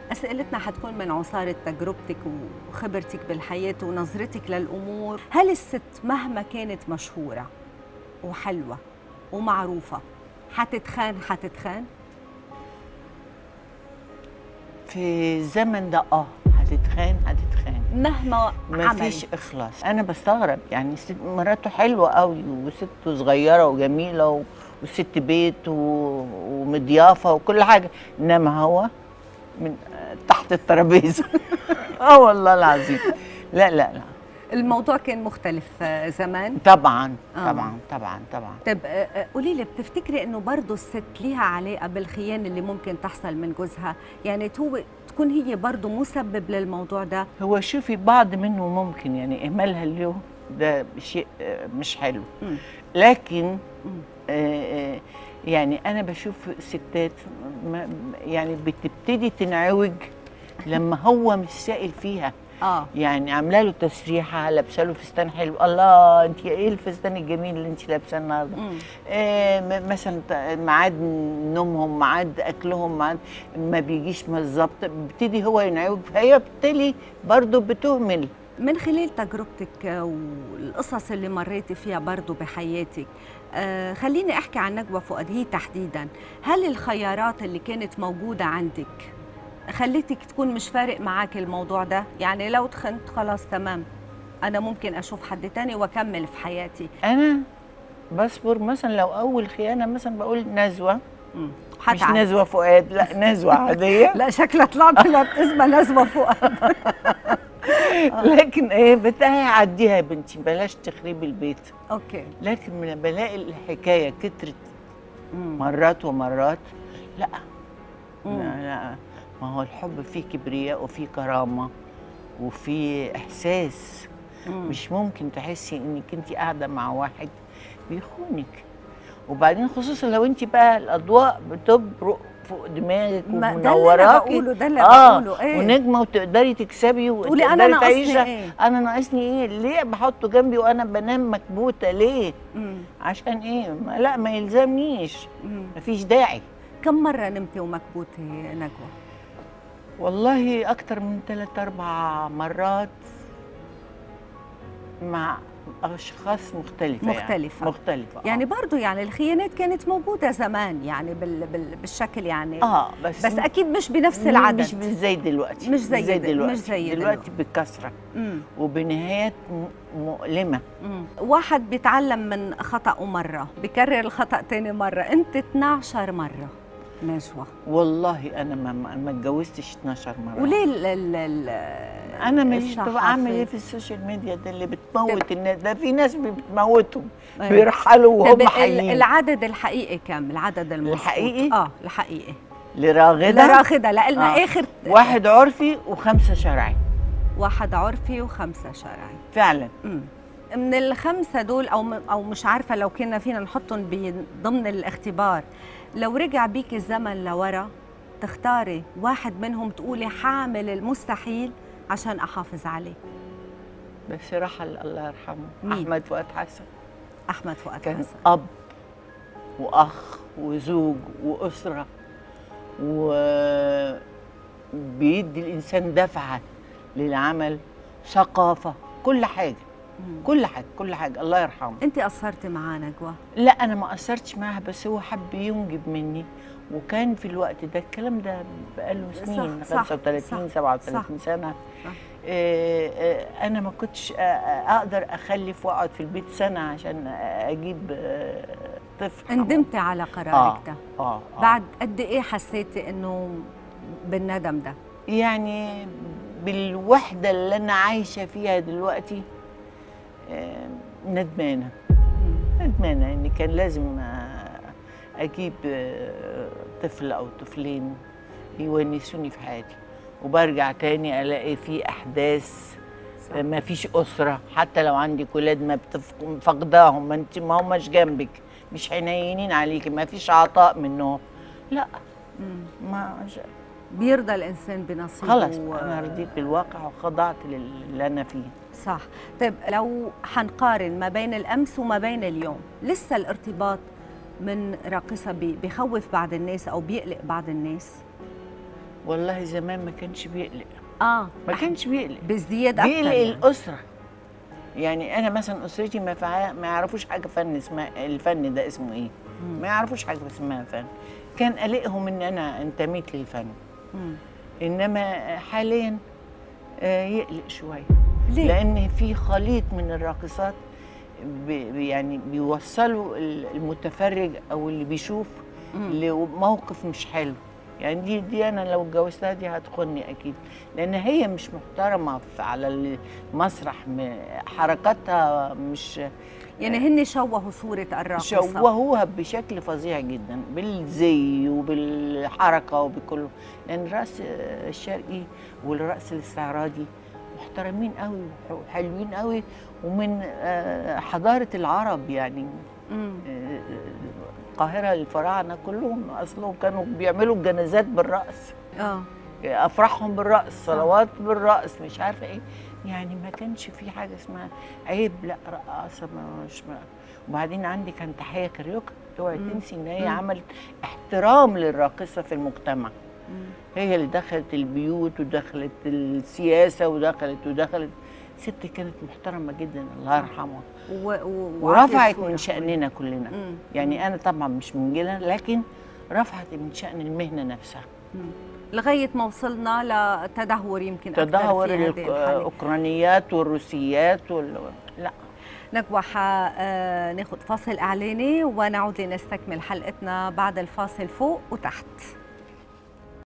أسئلتنا حتكون من عصارة تجربتك وخبرتك بالحياة ونظرتك للأمور هل الست مهما كانت مشهورة وحلوة ومعروفة حتتخان حتتخان؟ في الزمن ده اه هتتخان هتتخان مهما ما عمل فيش اخلاص انا بستغرب يعني ست مراته حلوه قوي وست صغيره وجميله و... وست بيت و... ومضيافه وكل حاجه انما هو من تحت الترابيزه اه والله العظيم لا لا لا الموضوع كان مختلف آه، زمان طبعا آه. طبعا طبعا طبعا طيب آه، آه، قولي لي بتفتكري انه برضه الست ليها علاقه بالخيانه اللي ممكن تحصل من جوزها يعني تو تكون هي برضه مسبب للموضوع ده هو شوفي بعض منه ممكن يعني اهمالها اليوم ده شيء آه، مش حلو مم. لكن مم. آه، آه، يعني انا بشوف ستات ما- يعني بتبتدي تنعوج لما هو مش سائل فيها اه يعني عامله له تسريحه لابسه له فستان حلو الله انت ايه الفستان الجميل اللي انت لابساه النهارده مم. آه م- مثلا ت- ميعاد نومهم ميعاد اكلهم ميعاد ما بيجيش بالظبط بيبتدي هو ينعوج فهي بالتالي برضه بتهمل من خلال تجربتك آه، والقصص اللي مريتي فيها برضو بحياتك آه خليني احكي عن نجوى فؤاد هي تحديدا هل الخيارات اللي كانت موجوده عندك خليتك تكون مش فارق معاك الموضوع ده يعني لو تخنت خلاص تمام انا ممكن اشوف حد تاني واكمل في حياتي انا بصبر مثلا لو اول خيانه مثلا بقول نزوه مم. مش هتعب. نزوه فؤاد لا نزوه عاديه لا شكلها طلعت لك اسمها نزوه فؤاد لكن ايه بتاعي عديها يا بنتي بلاش تخربي البيت اوكي لكن من بلاقي الحكايه كترت مم. مرات ومرات لا مم. لا, لا ما هو الحب فيه كبرياء وفيه كرامه وفيه احساس مم. مش ممكن تحسي انك انت قاعده مع واحد بيخونك وبعدين خصوصا لو انت بقى الاضواء بتبرق فوق دماغك ما ده اللي انا ومنوراكي بقوله ده اللي اه بقوله ايه ونجمه وتقدري تكسبي تقولي انا وتقدري ناقصني تعيشي. ايه انا ناقصني ايه ليه بحطه جنبي وانا بنام مكبوته ليه مم. عشان ايه ما لا ما يلزمنيش مم. مفيش داعي كم مرة نمتي ومكبوتة نجوى؟ والله اكتر من ثلاث اربع مرات مع اشخاص مختلفه مختلفة. يعني. مختلفه يعني برضو يعني الخيانات كانت موجودة زمان يعني بال بال بالشكل يعني اه بس بس أكيد مش بنفس العدد مش مش زي دلوقتي مش زي دل- دلوقتي مش زي دلوقتي بكثره مم. وبنهايات م- مؤلمه مم. واحد بيتعلم من خطأه مرة بكرر الخطأ تاني مرة أنت 12 مرة نجوى والله انا ما ما ما اتجوزتش 12 مره وليه ال ال ال انا ماليش طب الصحافة؟ اعمل ايه في السوشيال ميديا ده اللي بتموت الناس ده في ناس بتموتهم أيوة. بيرحلوا طب وهم ال- حيين العدد الحقيقي كم؟ العدد المظبوط الحقيقي؟ اه الحقيقي لراغده لراغدة لقلنا آه. آخر واحد عرفي وخمسه شرعي واحد عرفي وخمسة شرعي فعلا مم. من الخمسة دول أو م- أو مش عارفة لو كنا فينا نحطهم ب- ضمن الاختبار لو رجع بيك الزمن لورا تختاري واحد منهم تقولي حاعمل المستحيل عشان أحافظ عليه بس رحل الله يرحمه مين؟ احمد فؤاد حسن أحمد فؤاد كان حسن اب واخ وزوج واسره وبيدي الانسان دفعه للعمل ثقافه كل حاجه مم. كل حاجه كل حاجه الله يرحمه أنت قصرتي معاه نجوى لا انا ما قصرتش معاها بس هو حب ينجب مني وكان في الوقت ده الكلام ده بقاله سنين صح، 35 صح، 37 سنه صح. آه، آه، انا ما كنتش آه، آه، اقدر اخلف واقعد في البيت سنه عشان اجيب آه، طفل ندمتي على قرارك آه. ده اه آه. بعد قد إيه حسيتي إنه بالندم ده يعني بالوحده اللي انا عايشه فيها دلوقتي آه، ندمانه مم. ندمانه اني كان لازم آه، اجيب آه، طفل او طفلين يونسوني في حياتي وبرجع تاني الاقي في احداث صح. ما فيش اسره حتى لو عندك ولاد ما بتف- فقداهم ما انت ما هماش جنبك مش حنينين عليكي ما فيش عطاء منهم لا مم. ما بيرضى الإنسان بنصيبه خلص و- انا رضيت بالواقع وخضعت للي انا فيه صح طيب لو حنقارن ما بين الأمس وما بين اليوم لسه الارتباط من راقصة بي- بخوف بعض الناس أو بيقلق بعض الناس والله زمان ما كانش بيقلق اه ما كانش بيقلق بازدياد بيقلق اكتر يعني. الاسره يعني انا مثلا اسرتي ما فع... ما يعرفوش حاجه فن اسمها الفن ده اسمه ايه مم. ما يعرفوش حاجه اسمها فن كان قلقهم ان انا انتميت للفن مم. انما حاليا آه، يقلق شويه ليه؟ لان في خليط من الراقصات بي بي- يعني بيوصلوا ال- المتفرج او اللي بيشوف مم. لموقف مش حلو يعني دي دي انا لو اتجوزتها دي هتخني اكيد لان هي مش محترمه في- على المسرح م- حركاتها مش يعني هن شوهوا صورة الراقصة شوهوها بشكل فظيع جدا بالزي وبالحركه وبكله لان الرقص الشرقي والرقص الاستعراضي محترمين قوي وحلوين قوي ومن آه، حضاره العرب يعني مم. آه، القاهره الفراعنه كلهم اصلهم كانوا بيعملوا الجنازات بالرقص اه افراحهم بالرقص صلوات بالرقص مش عارفه ايه يعني ما كانش في حاجه اسمها عيب لا رقاصه ما- مش ما وبعدين عندي كان تحيه كاريوكا اوعي مم. تنسي ان هي مم. عملت احترام للراقصه في المجتمع مم. هي اللي دخلت البيوت ودخلت السياسه ودخلت ودخلت ست كانت محترمه جدا الله يرحمها و... و... ورفعت صورة. من شاننا كلنا مم. يعني انا طبعا مش من جيلنا لكن رفعت من شان المهنه نفسها مم. لغاية ما وصلنا لتدهور يمكن أكثر تدهور في هذه الحالة. الاوكرانيات والروسيات وال... لا نجوى ناخذ فاصل إعلاني ونعود لنستكمل حلقتنا بعد الفاصل فوق وتحت